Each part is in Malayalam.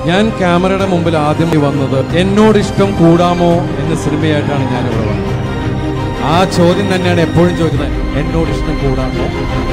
ഞാൻ ക്യാമറയുടെ മുമ്പിൽ ആദ്യം വന്നത് എന്നോട് ഇഷ്ടം കൂടാമോ എന്ന സിനിമയായിട്ടാണ് ഞാൻ ഇവിടെ വന്നത് ആ ചോദ്യം തന്നെയാണ് എപ്പോഴും ചോദിക്കുന്നത് എന്നോട് ഇഷ്ടം കൂടാമോ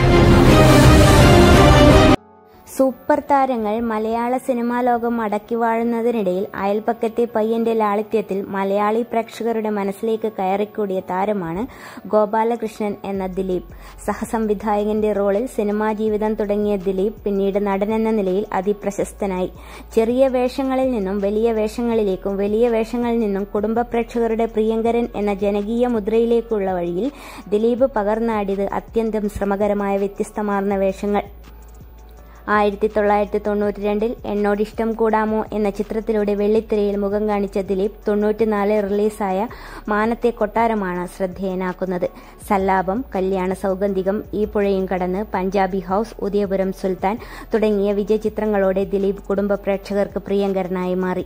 സൂപ്പർ താരങ്ങൾ മലയാള സിനിമാ ലോകം അടക്കി വാഴുന്നതിനിടയിൽ അയൽപക്കത്തെ പയ്യന്റെ ലാളിത്യത്തിൽ മലയാളി പ്രേക്ഷകരുടെ മനസ്സിലേക്ക് കയറിക്കൂടിയ താരമാണ് ഗോപാലകൃഷ്ണൻ എന്ന ദിലീപ് സഹസംവിധായകന്റെ റോളിൽ സിനിമാ ജീവിതം തുടങ്ങിയ ദിലീപ് പിന്നീട് നടനെന്ന നിലയിൽ അതിപ്രശസ്തനായി ചെറിയ വേഷങ്ങളിൽ നിന്നും വലിയ വേഷങ്ങളിലേക്കും വലിയ വേഷങ്ങളിൽ നിന്നും കുടുംബ പ്രേക്ഷകരുടെ പ്രിയങ്കരൻ എന്ന ജനകീയ മുദ്രയിലേക്കുള്ള വഴിയിൽ ദിലീപ് പകർന്നാടിയത് അത്യന്തം ശ്രമകരമായ വ്യത്യസ്തമാർന്ന വേഷങ്ങൾ ആയിരത്തി തൊള്ളായിരത്തി തൊണ്ണൂറ്റി രണ്ടിൽ എന്നോടിഷ്ടം കൂടാമോ എന്ന ചിത്രത്തിലൂടെ വെള്ളിത്തിരയിൽ മുഖം കാണിച്ച ദിലീപ് തൊണ്ണൂറ്റിനാല് റിലീസായ മാനത്തെ കൊട്ടാരമാണ് ശ്രദ്ധേയനാക്കുന്നത് സല്ലാപം കല്യാണ സൗഗന്ധികം ഈ പുഴയും കടന്ന് പഞ്ചാബി ഹൌസ് ഉദയപുരം സുൽത്താൻ തുടങ്ങിയ വിജയ ചിത്രങ്ങളോടെ ദിലീപ് കുടുംബ പ്രേക്ഷകർക്ക് പ്രിയങ്കരനായി മാറി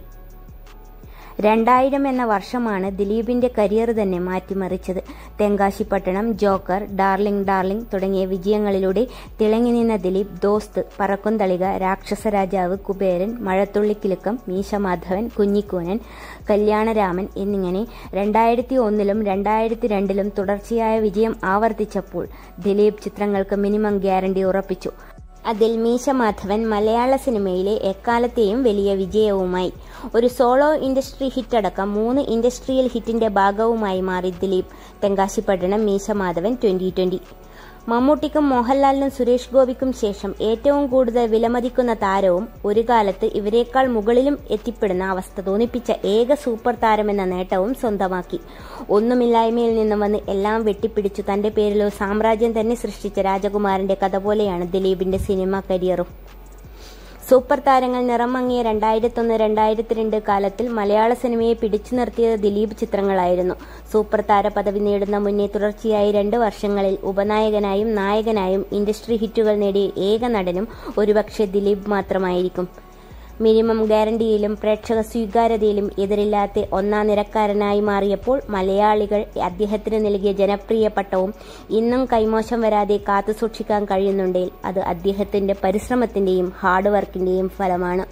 രണ്ടായിരം എന്ന വർഷമാണ് ദിലീപിന്റെ കരിയർ തന്നെ മാറ്റിമറിച്ചത് തെങ്കാശിപ്പട്ടണം ജോക്കർ ഡാർലിംഗ് ഡാർലിംഗ് തുടങ്ങിയ വിജയങ്ങളിലൂടെ തിളങ്ങി നിന്ന ദിലീപ് ദോസ്ത് പറക്കുംതളിക രാക്ഷസരാജാവ് കുബേരൻ മഴത്തുള്ളിക്കിലുക്കം മീശമാധവൻ കുഞ്ഞിക്കൂനൻ കല്യാണരാമൻ എന്നിങ്ങനെ രണ്ടായിരത്തി ഒന്നിലും രണ്ടായിരത്തി രണ്ടിലും തുടർച്ചയായ വിജയം ആവർത്തിച്ചപ്പോൾ ദിലീപ് ചിത്രങ്ങൾക്ക് മിനിമം ഗ്യാരണ്ടി ഉറപ്പിച്ചു അതിൽ മീശമാധവൻ മലയാള സിനിമയിലെ എക്കാലത്തെയും വലിയ വിജയവുമായി ഒരു സോളോ ഇൻഡസ്ട്രി ഹിറ്റടക്കം മൂന്ന് ഇൻഡസ്ട്രിയൽ ഹിറ്റിന്റെ ഭാഗവുമായി മാറി ദിലീപ് തെങ്കാശിപ്പട്ടണം മീശമാധവൻ ട്വന്റി ട്വന്റി മമ്മൂട്ടിക്കും മോഹൻലാലിനും സുരേഷ് ഗോപിക്കും ശേഷം ഏറ്റവും കൂടുതൽ വിലമതിക്കുന്ന താരവും ഒരു കാലത്ത് ഇവരെക്കാൾ മുകളിലും എത്തിപ്പെടുന്ന അവസ്ഥ തോന്നിപ്പിച്ച ഏക സൂപ്പർ താരമെന്ന നേട്ടവും സ്വന്തമാക്കി ഒന്നുമില്ലായ്മയിൽ നിന്നും വന്ന് എല്ലാം വെട്ടിപ്പിടിച്ചു തന്റെ പേരിൽ ഒരു സാമ്രാജ്യം തന്നെ സൃഷ്ടിച്ച രാജകുമാരന്റെ കഥ പോലെയാണ് ദിലീപിന്റെ സിനിമാ കരിയറും സൂപ്പർ താരങ്ങൾ നിറമങ്ങിയ രണ്ടായിരത്തൊന്ന് രണ്ടായിരത്തി രണ്ട് കാലത്തിൽ മലയാള സിനിമയെ പിടിച്ചു നിർത്തിയത് ദിലീപ് ചിത്രങ്ങളായിരുന്നു സൂപ്പർ താര പദവി നേടുന്ന മുന്നേ തുടർച്ചയായി രണ്ട് വർഷങ്ങളിൽ ഉപനായകനായും നായകനായും ഇൻഡസ്ട്രി ഹിറ്റുകൾ നേടിയ ഏക നടനും ഒരുപക്ഷെ ദിലീപ് മാത്രമായിരിക്കും മിനിമം ഗ്യാരണ്ടിയിലും പ്രേക്ഷക സ്വീകാര്യതയിലും എതിരില്ലാത്ത ഒന്നാം നിരക്കാരനായി മാറിയപ്പോൾ മലയാളികൾ അദ്ദേഹത്തിന് നൽകിയ ജനപ്രിയ പട്ടവും ഇന്നും കൈമോശം വരാതെ കാത്തുസൂക്ഷിക്കാൻ കഴിയുന്നുണ്ടെങ്കിൽ അത് അദ്ദേഹത്തിന്റെ പരിശ്രമത്തിന്റെയും ഹാർഡ് വർക്കിന്റെയും ഫലമാണ്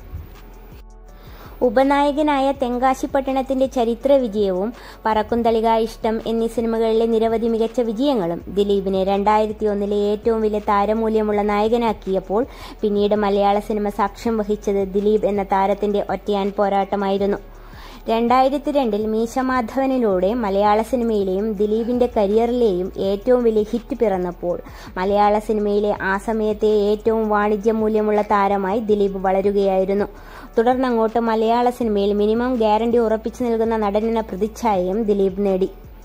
ഉപനായകനായ തെങ്കാശിപ്പട്ടണത്തിന്റെ ചരിത്ര വിജയവും പറക്കുംതളിക ഇഷ്ടം എന്നീ സിനിമകളിലെ നിരവധി മികച്ച വിജയങ്ങളും ദിലീപിനെ രണ്ടായിരത്തി ഒന്നിലെ ഏറ്റവും വലിയ താരമൂല്യമുള്ള നായകനാക്കിയപ്പോൾ പിന്നീട് മലയാള സിനിമ സാക്ഷ്യം വഹിച്ചത് ദിലീപ് എന്ന താരത്തിന്റെ ഒറ്റയാൻ പോരാട്ടമായിരുന്നു രണ്ടായിരത്തി രണ്ടിൽ മീശമാധവനിലൂടെ മലയാള സിനിമയിലെയും ദിലീപിന്റെ കരിയറിലെയും ഏറ്റവും വലിയ ഹിറ്റ് പിറന്നപ്പോൾ മലയാള സിനിമയിലെ ആ സമയത്തെ ഏറ്റവും വാണിജ്യ മൂല്യമുള്ള താരമായി ദിലീപ് വളരുകയായിരുന്നു തുടർന്നങ്ങോട്ട് മലയാള സിനിമയിൽ മിനിമം ഗ്യാരണ്ടി ഉറപ്പിച്ചു നൽകുന്ന നടനെന്ന പ്രതിച്ഛായയും ദിലീപ് നേടി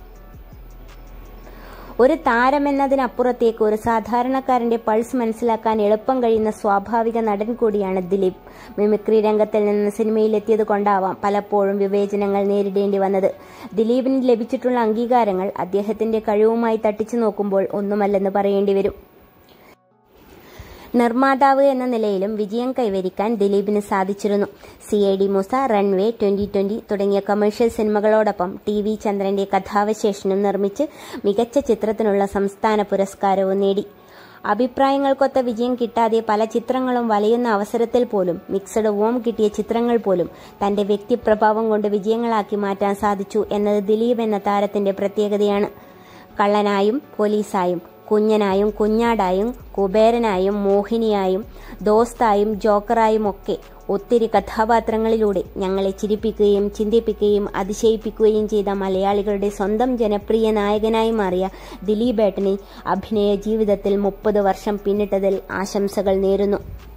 ഒരു താരമെന്നതിനപ്പുറത്തേക്ക് ഒരു സാധാരണക്കാരന്റെ പൾസ് മനസ്സിലാക്കാൻ എളുപ്പം കഴിയുന്ന സ്വാഭാവിക നടൻ കൂടിയാണ് ദിലീപ് മിമിക്രി രംഗത്തിൽ നിന്ന് സിനിമയിലെത്തിയത് കൊണ്ടാവാം പലപ്പോഴും വിവേചനങ്ങൾ നേരിടേണ്ടി വന്നത് ദിലീപിന് ലഭിച്ചിട്ടുള്ള അംഗീകാരങ്ങൾ അദ്ദേഹത്തിന്റെ കഴിവുമായി തട്ടിച്ചു നോക്കുമ്പോൾ ഒന്നുമല്ലെന്ന് പറയേണ്ടി വരും നിർമ്മാതാവ് എന്ന നിലയിലും വിജയം കൈവരിക്കാൻ ദിലീപിന് സാധിച്ചിരുന്നു C I D Moosa runway twenty twenty തുടങ്ങിയ കമേഴ്ഷ്യൽ സിനിമകളോടൊപ്പം ടി വി ചന്ദ്രന്റെ കഥാവശേഷനും നിർമ്മിച്ച് മികച്ച ചിത്രത്തിനുള്ള സംസ്ഥാന പുരസ്കാരവും നേടി അഭിപ്രായങ്ങൾക്കൊത്ത വിജയം കിട്ടാതെ പല ചിത്രങ്ങളും വലയുന്ന അവസരത്തിൽ പോലും മിക്സഡ് വോം കിട്ടിയ ചിത്രങ്ങൾ പോലും തന്റെ വ്യക്തിപ്രഭാവം കൊണ്ട് വിജയങ്ങളാക്കി മാറ്റാൻ സാധിച്ചു എന്നത് ദിലീപ് എന്ന താരത്തിന്റെ പ്രത്യേകതയാണ് കള്ളനായും പോലീസായും കുഞ്ഞനായും കുഞ്ഞാടായും കുബേരനായും മോഹിനിയായും ദോസ്തായും ജോക്കറായും ഒക്കെ ഒത്തിരി കഥാപാത്രങ്ങളിലൂടെ ഞങ്ങളെ ചിരിപ്പിക്കുകയും ചിന്തിപ്പിക്കുകയും അതിശയിപ്പിക്കുകയും ചെയ്ത മലയാളികളുടെ സ്വന്തം ജനപ്രിയ നായകനായി മാറിയ ദിലീപേട്ടനെ അഭിനയ ജീവിതത്തിൽ മുപ്പത് വർഷം പിന്നിട്ടതിൽ ആശംസകൾ നേരുന്നു